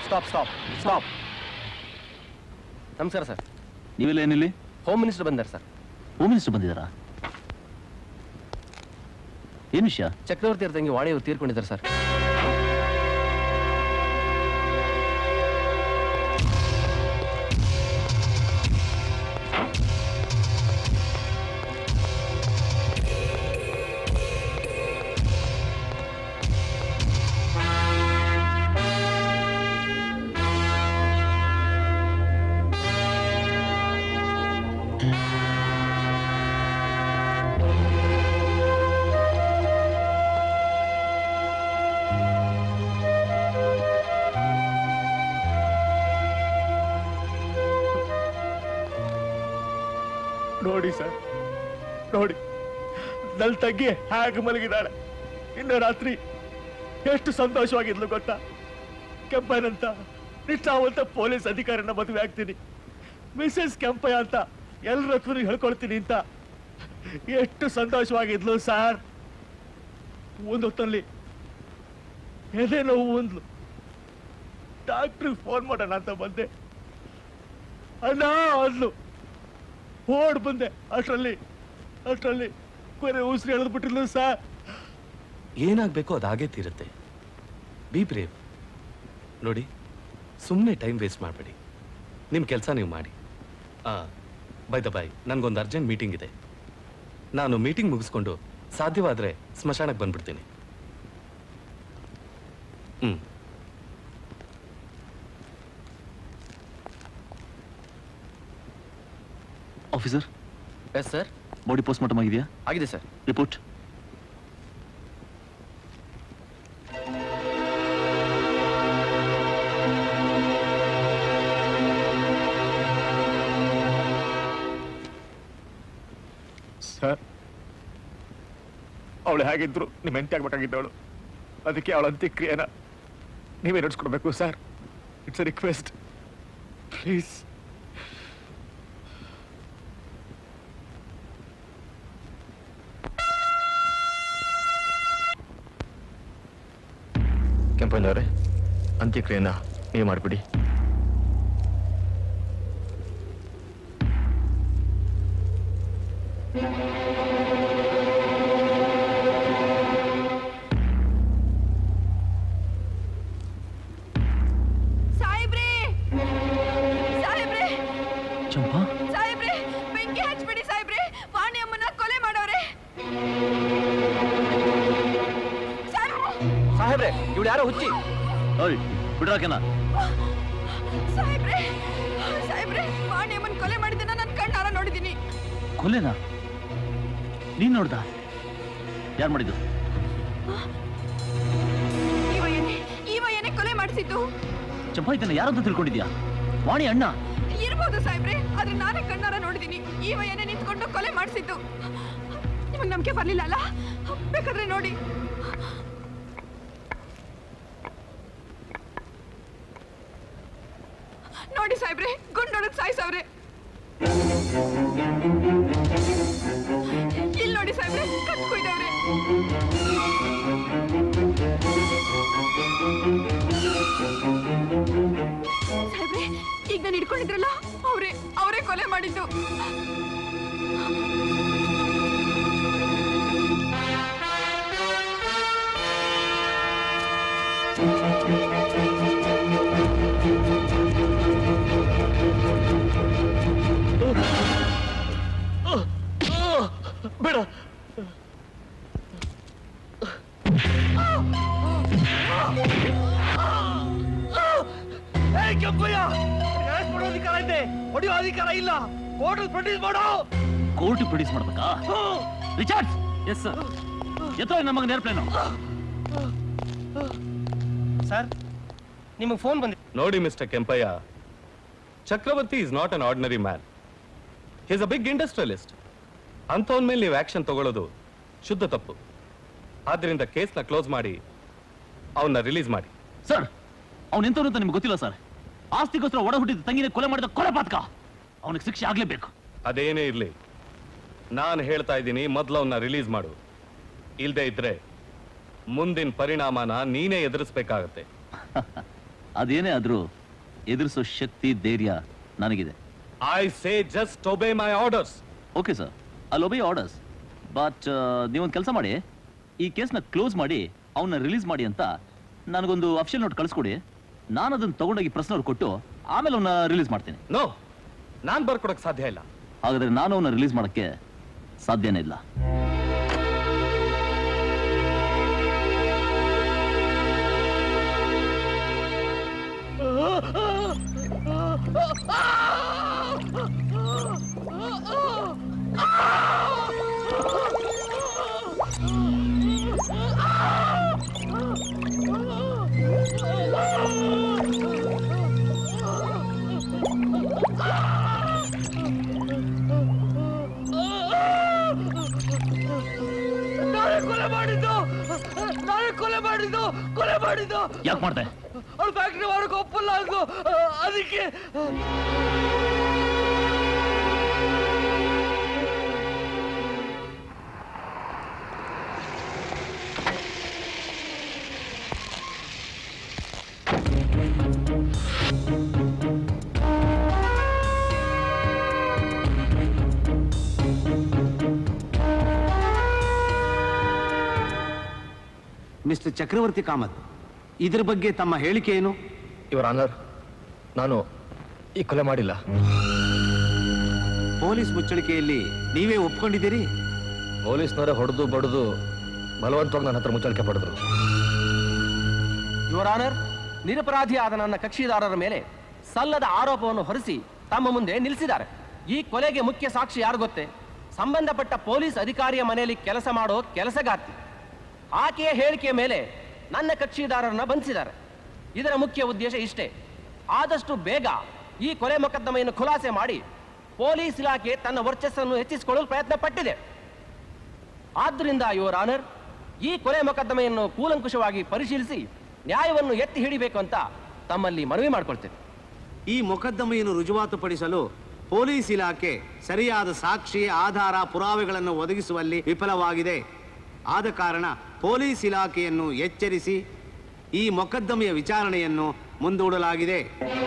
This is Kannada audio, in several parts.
ಸ್ಟಾಪ್ ಸ್ಟಾಪ್ ಸ್ಟಾಪ್ ನಮಸ್ಕಾರ ಸರ್ ನೀವೆಲ್ಲ ಏನಿಲ್ಲಿ ಹೋಮ್ ಮಿನಿಸ್ಟರ್ ಬಂದಾರೆ ಸರ್ ಹೋಮ್ ಮಿನಿಸ್ಟರ್ ಬಂದಿದ್ದಾರಾ ಏನು ವಿಷಯ ಚಕ್ರವರ್ತಿ ಅವ್ರ ತಂಗಿ ವಾಣಿಯವರು ತೀರ್ಕೊಂಡಿದ್ದಾರೆ ಸರ್ ನೋಡಿ ಸರ್ ನೋಡಿ ನನ್ನ ತಂಗಿ ಹೇಗೆ ಮಲಗಿದ್ದಾಳೆ ಇನ್ನು ರಾತ್ರಿ ಎಷ್ಟು ಸಂತೋಷವಾಗಿದ್ಲು ಗೊತ್ತಾ ಕೆಂಪಯ್ಯನಂತ ನಿಷ್ಠಾವಂತ ಪೊಲೀಸ್ ಅಧಿಕಾರಿನ ಮದುವೆ ಆಗ್ತೀನಿ ಮಿಸೆಸ್ ಕೆಂಪಯ್ಯ ಅಂತ ಎಲ್ಲರ ಹತ್ರ ಹೇಳ್ಕೊಳ್ತೀನಿ ಅಂತ ಎಷ್ಟು ಸಂತೋಷವಾಗಿದ್ಲು ಸರ್ ಒಂದು ಹೊತ್ತಲ್ಲಿ ಎದೆ ನೋವು ಒಂದ್ಲು ಡಾಕ್ಟ್ರಿಗೆ ಫೋನ್ ಮಾಡೋಣ ಅಂತ ಬಂದೆ ಅಣ್ಣ ಅಂದ್ಲು ಓಡ್ ಬಂದೆ ಅಷ್ಟರಲ್ಲಿ ಅಷ್ಟರಲ್ಲಿ ಕೊನೆ ಉಸಿರು ಎಳೆದು ಬಿಟ್ಟಿರ್ಲು ಸರ್ ಏನಾಗಬೇಕು ಅದು ಹಾಗೇ ತೀರುತ್ತೆ ಬಿ ಬ್ರೇವ್ ನೋಡಿ ಸುಮ್ಮನೆ ಟೈಮ್ ವೇಸ್ಟ್ ಮಾಡಬೇಡಿ ನಿಮ್ಮ ಕೆಲಸ ನೀವು ಮಾಡಿ ಬೈ ದ ಬಾಯ್ ನನಗೊಂದು ಅರ್ಜೆಂಟ್ ಮೀಟಿಂಗ್ ಇದೆ ನಾನು ಮೀಟಿಂಗ್ ಮುಗಿಸ್ಕೊಂಡು ಸಾಧ್ಯವಾದರೆ ಸ್ಮಶಾನಕ್ಕೆ ಬಂದ್ಬಿಡ್ತೀನಿ ಹ್ಞೂ officer yes sir body post mortem ಆಗಿದೆಯಾ ಆಗಿದೆ ಸರ್ ರಿಪೋರ್ಟ್ ಸರ್ ಅವಳು ಹೇಗಿದ್ರು ನಿಮ್ಮ ಹೆಂಡತಿ ಆಗ್ಬೇಕಾಗಿದ್ದವಳು ಅದಕ್ಕೆ ಅವಳ ಅಂತ್ಯಕ್ರಿಯೆನ ನೀವೇ ನಡೆಸ್ಕೊಡ್ಬೇಕು sir it's a request please ಕೆಂಪಣ್ಣವರೇ ಅಂತ್ಯಕ್ರಿಯೆನ ನೀವು ಮಾಡಿಬಿಡಿ ಸಾಹೇಬ್ರೆ ಸಾಹೇಬ್ರೆ ಚಂಪಾ ಸಾಹೇಬ್ರೆ ಬೆಂಕಿ ಹಚ್ಬಿಡಿ ಸಾಹೇಬ್ರೆ ವಾಣಿ ಅಮ್ಮನ ಕೊಲೆ ಮಾಡವ್ರೆ ಸಾಹೇಬ್ರೆ ಇವಳು ಯಾರೋ ಹುಚ್ಚಿ ಓಯ್ ಬಿಡ್ರಾಕೆನ ಸಾಹೇಬ್ರೆ ಸಾಹೇಬ್ರೆ ವಾಣಿ ಅಮ್ಮನ ಕೊಲೆ ಮಾಡಿದ್ದನ್ನ ನನ್ನ ಕಣ್ಣಾರ ನೋಡಿದ್ದೀನಿ ಕೊಲೆನಾ ನೀನ್ ನೋಡ್ದ ಯಾರು ಮಾಡಿದ್ದು ಇವ ಏನೇ ಇವ ಏನೇ ಕೊಲೆ ಮಾಡಿಸಿದ್ದು ಚಂಪಾ ಇದನ್ನ ಯಾರಂತ ತಿಳ್ಕೊಂಡಿದ್ಯಾ ವಾಣಿ ಅಣ್ಣ ಇರ್ಬೋದು ಸಾಹೇಬ್ರೆ ಆದ್ರೆ ನಾನೇ ಕಣ್ಣಾರ ನೋಡಿದ್ದೀನಿ ಇವ ಏನೇ ನಿಂತ್ಕೊಂಡು ಕೊಲೆ ಮಾಡಿಸಿದ್ದು ನಿಮಗೆ ನಂಬಿಕೆ ಬರ್ಲಿಲ್ಲ ಅಲ್ಲ ಬೇಕಾದ್ರೆ ನೋಡಿ ನೋಡಿ ಸಾಹೇಬ್ರೆ ಗುಂಡೊಳಗ್ ಸಾಯಿಸವ್ರೆ ಇಲ್ಲಿ ನೋಡಿ ಸಾಹೇಬ್ರೆ ಕತ್ ಕೊಯ್ದವ್ರೆ ಸಾಹೇಬ್ರೆ ಈಗ ನಾನು ಹಿಡ್ಕೊಂಡಿದ್ರಲ್ಲ ಅವರೇ ಅವರೇ ಕೊಲೆ ಮಾಡಿದ್ದು ಬೇಡ ಕೆಂಪಯ್ಯ ಹೊಡೆಯೋ ಅಧಿಕಾರ ಇದೆ ಹೊಡೆಯೋ ಅಧಿಕಾರ ಇಲ್ಲ ಕೋರ್ಟಲ್ ಪ್ರೊಡ್ಯೂಸ್ ಮಾಡೋ ಕೋರ್ಟ್ ಪ್ರೊಡ್ಯೂಸ್ ಮಾಡ್ಬೇಕಾ ರಿಚಾರ್ಡ್ಸ್ ಎಸ್ ಸರ್ ಎತ್ತೋ ನಮಗೆ ನೇರ್ಪ್ಲೇನು ಸರ್ ನಿಮಗೆ ಫೋನ್ ಬಂದಿದೆ ನೋಡಿ mister Kempaiah Chakravarthi is not an ordinary man is a big industrialist ಅಂಥವನ್ ಮೇಲೆ ನೀವು ಆಕ್ಷನ್ ತಗೊಳ್ಳೋದು ಶುದ್ಧ ತಪ್ಪು ಆದ್ರಿಂದ ಕೇಸ್ನ ಕ್ಲೋಸ್ ಮಾಡಿ ಅವನ್ನ ರಿಲೀಸ್ ಮಾಡಿ ಸರ್ ಅವ್ನು ಎಂತವ್ರು ಅಂತ ನಿಮ್ಗೆ ಗೊತ್ತಿಲ್ಲ ಸರ್ ಆಸ್ತಿಗೋಸ್ಕರ ಒಡ ಹುಟ್ಟಿದ ತಂಗಿನ ಕೊಲೆ ಮಾಡಿದ ಕೊಲೆ ಪಾತಕ ಅವನಿಗೆ ಶಿಕ್ಷೆ ಆಗ್ಲೇಬೇಕು ಅದೇನೇ ಇರ್ಲಿ ನಾನು ಹೇಳ್ತಾ ಇದ್ದೀನಿ ಮೊದಲು ಅವನ್ನ ರಿಲೀಸ್ ಮಾಡು ಇಲ್ದೇ ಇದ್ರೆ ಮುಂದಿನ ಪರಿಣಾಮನ ನೀನೇ ಎದುರಿಸ್ಬೇಕಾಗತ್ತೆ ಅದೇನೇ ಆದ್ರೂ ಎದುರಿಸೋ ಶಕ್ತಿ ಧೈರ್ಯ ನನಗಿದೆ I say just obey my orders okay sir ಅಲ್ಲಿ ಒಬೇ ಆರ್ಡರ್ಸ್ ಬಟ್ ನೀವೊಂದು ಕೆಲಸ ಮಾಡಿ ಈ ಕೇಸ್ನ ಕ್ಲೋಸ್ ಮಾಡಿ ಅವನ್ನ ರಿಲೀಸ್ ಮಾಡಿ ಅಂತ ನನಗೊಂದು ಅಫಿಷಿಯಲ್ ನೋಟ್ ಕಳಿಸ್ಕೊಡಿ ನಾನು ಅದನ್ನು ತಗೊಂಡೋಗಿ ಪ್ರಶ್ನವ್ರು ಕೊಟ್ಟು ಆಮೇಲೆ ಅವನ್ನ ರಿಲೀಸ್ ಮಾಡ್ತೀನಿ ನೋ ನಾನ್ ಬರ್ಕೊಡಕ್ ಸಾಧ್ಯ ಇಲ್ಲ ಹಾಗಾದ್ರೆ ನಾನು ಅವನ್ನ ರಿಲೀಸ್ ಮಾಡೋಕ್ಕೆ ಸಾಧ್ಯನೇ ಇಲ್ಲ ನಾನೇ ಕೊಲೆ ಮಾಡಿದ್ದು ನಾನೇ ಕೊಲೆ ಮಾಡಿದ್ದು ಕೊಲೆ ಮಾಡಿದ್ದು ಯಾಕೆ ಮಾಡ್ದೆ ಅವ್ಳು ಫ್ಯಾಕ್ಟ್ರಿ ಮಾಡೋಕೆ ಒಪ್ಪಲ್ಲ ಅಂದು ಅದಕ್ಕೆ ಮಿಸ್ಟರ್ ಚಕ್ರವರ್ತಿ ಕಾಮತ್ ಇದ್ರ ಬಗ್ಗೆ ತಮ್ಮ ಹೇಳಿಕೆ ಏನು ಇವರ ಆನರ್ ನಾನು ಈ ಕೊಲೆ ಮಾಡಿಲ್ಲ ಪೊಲೀಸ್ ಮುಚ್ಚಳಿಕೆಯಲ್ಲಿ ನೀವೇ ಒಪ್ಕೊಂಡಿದ್ದೀರಿ ಪೊಲೀಸ್ನವರೇ ಹೊಡೆದು ಬಡಿದು ಬಲವಂತವಾಗಿ ನನ್ನ ಹತ್ರ ಮುಚ್ಚಳಿಕೆ ಪಡೆದ್ರು ಯುವರ್ ಆನರ್ ನಿರಪರಾಧಿಯಾದ ನನ್ನ ಕಕ್ಷಿದಾರರ ಮೇಲೆ ಸಲ್ಲದ ಆರೋಪವನ್ನು ಹೊರಿಸಿ ತಮ್ಮ ಮುಂದೆ ನಿಲ್ಲಿಸಿದ್ದಾರೆ ಈ ಕೊಲೆಗೆ ಮುಖ್ಯ ಸಾಕ್ಷಿ ಯಾರು ಗೊತ್ತೇ ಸಂಬಂಧಪಟ್ಟ ಪೊಲೀಸ್ ಅಧಿಕಾರಿಯ ಮನೆಯಲ್ಲಿ ಕೆಲಸ ಮಾಡೋ ಕೆಲಸಗಾರ್ತಿ ಆಕೆಯ ಹೇಳಿಕೆಯ ಮೇಲೆ ನನ್ನ ಕಕ್ಷಿದಾರರನ್ನ ಬಂಧಿಸಿದ್ದಾರೆ ಇದರ ಮುಖ್ಯ ಉದ್ದೇಶ ಇಷ್ಟೇ ಆದಷ್ಟು ಬೇಗ ಈ ಕೊಲೆ ಮೊಕದ್ದಮೆಯನ್ನು ಖುಲಾಸೆ ಮಾಡಿ ಪೊಲೀಸ್ ಇಲಾಖೆ ತನ್ನ ವರ್ಚಸ್ಸನ್ನು ಹೆಚ್ಚಿಸಿಕೊಳ್ಳಲು ಪ್ರಯತ್ನ ಪಟ್ಟಿದೆ ಆದ್ದರಿಂದ ಯುವರ್ ಆನರ್ ಈ ಕೊಲೆ ಮೊಕದ್ದಮೆಯನ್ನು ಕೂಲಂಕುಷವಾಗಿ ಪರಿಶೀಲಿಸಿ ನ್ಯಾಯವನ್ನು ಎತ್ತಿ ಹಿಡಿಬೇಕು ಅಂತ ತಮ್ಮಲ್ಲಿ ಮನವಿ ಮಾಡ್ಕೊಳ್ತೇನೆ ಈ ಮೊಕದ್ದಮೆಯನ್ನು ರುಜುವಾತುಪಡಿಸಲು ಪೊಲೀಸ್ ಇಲಾಖೆ ಸರಿಯಾದ ಸಾಕ್ಷಿ ಆಧಾರ ಪುರಾವೆಗಳನ್ನು ಒದಗಿಸುವಲ್ಲಿ ವಿಫಲವಾಗಿದೆ ಆದ ಕಾರಣ ಪೊಲೀಸ್ ಇಲಾಖೆಯನ್ನು ಎಚ್ಚರಿಸಿ ಈ ಮೊಕದ್ದಮೆಯ ವಿಚಾರಣೆಯನ್ನು ಮುಂದೂಡಲಾಗಿದೆ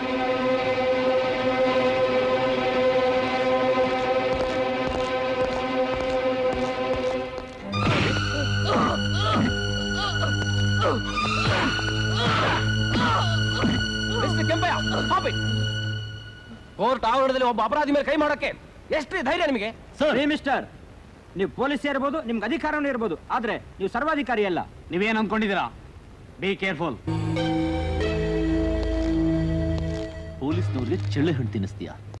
mister Kempaiah stop it. Court ಆವರಣದಲ್ಲಿ ಒಬ್ಬ ಅಪರಾಧಿ ಮೇಲೆ ಕೈ ಮಾಡೋಕ್ಕೆ ಎಷ್ಟು ಧೈರ್ಯ ನಿಮಗೆ ಸರ್ ಮಿಸ್ಟರ್ ನೀವು ಪೊಲೀಸ್ ಇರ್ಬೋದು ನಿಮ್ಗೆ ಅಧಿಕಾರನೂ ಇರ್ಬೋದು ಆದ್ರೆ ನೀವು ಸರ್ವಾಧಿಕಾರಿ ಅಲ್ಲ ನೀವೇನ್ ಅನ್ಕೊಂಡಿದ್ದೀರಾ ಬಿ ಕೇರ್ಫುಲ್ ಪೊಲೀಸ್ನವ್ರಿಗೆ ಚೆಳ್ಳೆ ಹಣ್ಣು ತಿನ್ನಿಸ್ತೀಯಾ